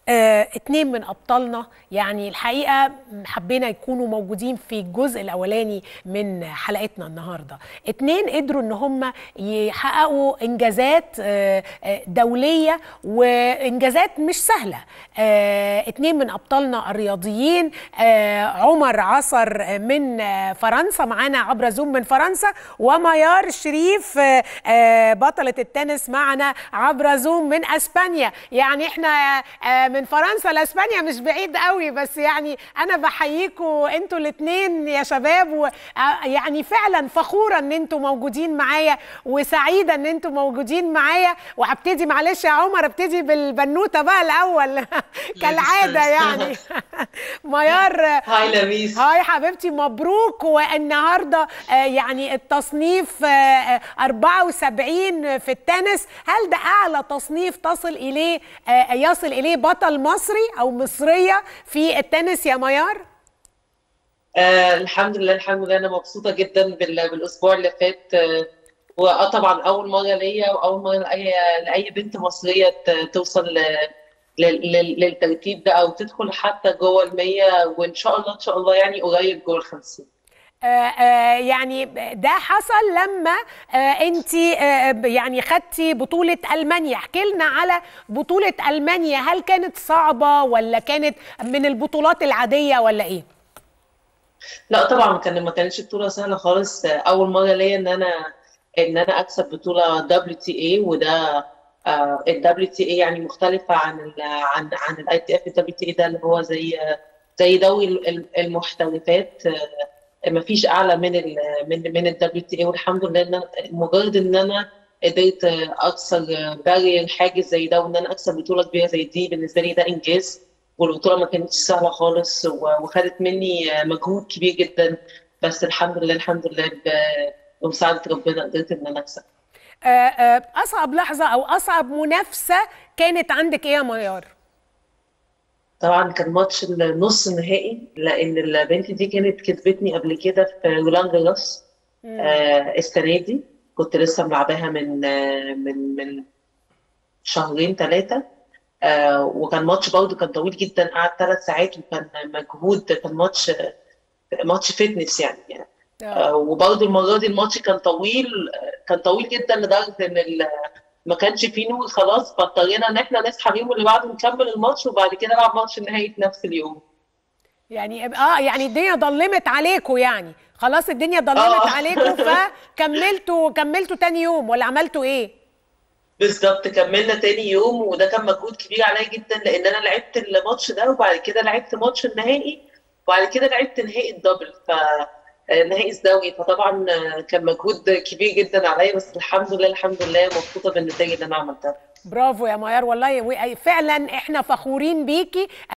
آه، اتنين من ابطالنا يعني الحقيقه حبينا يكونوا موجودين في الجزء الاولاني من حلقتنا النهارده اتنين قدروا ان هم يحققوا انجازات آه، آه، دوليه وانجازات مش سهله آه، اتنين من ابطالنا الرياضيين آه، عمر عصر من آه، فرنسا معانا عبر زوم من فرنسا وميار شريف آه، آه، بطله التنس معنا عبر زوم من اسبانيا يعني احنا آه، من فرنسا لاسبانيا مش بعيد قوي بس يعني انا بحييكم انتوا الاثنين يا شباب ويعني فعلا فخوره ان انتوا موجودين معايا وسعيده ان انتوا موجودين معايا وهبتدي معلش يا عمر ابتدي بالبنوته بقى الاول كالعاده يعني ميار هاي لميس هاي حبيبتي مبروك والنهارده آه، يعني التصنيف آه، آه، 74 في التنس هل ده اعلى تصنيف تصل اليه آه، يصل اليه بطل مصري او مصريه في التنس يا ميار آه الحمد لله الحمد لله انا مبسوطه جدا بال- بالاسبوع اللي فات آه واه طبعا اول مره ليا واول مره لاي لاي بنت مصريه ت- توصل ل- لل- لل- للترتيب ده او تدخل حتى جوه المية وان شاء الله ان شاء الله يعني قريب جوه الخمسين آه، آه، يعني ده حصل لما انت يعني خدتي بطولة ألمانيا احكي لنا على بطولة ألمانيا هل كانت صعبة ولا كانت من البطولات العادية ولا ايه؟ لا طبعا كان ما كانتش بطوله سهله خالص آه، اول مره ليا ان انا ان انا اكسب بطوله دبليو تي اي وده الدبليو تي اي يعني مختلفه عن ال عن عن الاي تي اف الدبليو تي اي ده اللي هو زي زي دوري ال- المحترفات آه، ما فيش اعلى من ال من من الدبليو تي اي والحمد لله ان أنا- مجرد ان انا قدرت آه، اكسر بارير حاجز زي ده وان انا اكسب بطوله كبيره زي دي بالنسبه لي ده انجاز والبطوله ما كانتش سهله خالص و- وخدت مني آه، مجهود كبير جدا بس الحمد لله الحمد لله ب- بمساعده ربنا قدرت ان انا اكسب آه، آه، أصعب لحظة أو أصعب منافسة كانت عندك ايه يا ميار؟ طبعا كان ماتش النص النهائي لان البنت دي كانت كسبتني قبل كده في رولان جاروس آه، السنه دي كنت لسه ملعباها من آه، من من شهرين ثلاثه آه، وكان ماتش برضه كان طويل جدا قعد ثلاث ساعات وكان مجهود كان ماتش ماتش فيتنس يعني, يعني آه، وبرضه المره دي الماتش كان طويل آه، كان طويل جدا لدرجه ان ال- ما كانش فيه نور خلاص فاضطرينا ان احنا نصحى اليوم اللي بعده نكمل الماتش وبعد كده نلعب ماتش النهائي في نفس اليوم يعني اه يعني الدنيا ضلمت عليكم يعني خلاص الدنيا ضلمت آه. عليكم فكملتوا كملتوا تاني يوم ولا عملتوا ايه؟ بالظبط كملنا تاني يوم وده كان مجهود كبير عليا جدا لان انا لعبت الماتش ده وبعد كده لعبت ماتش النهائي وبعد كده لعبت نهائي الدبل ف نهائي الزوجي فطبعا كان مجهود كبير جدا عليا بس الحمد لله الحمد لله مبسوطه بالنتائج اللي انا عملتها برافو يا ميار والله و- فعلا احنا فخورين بيكي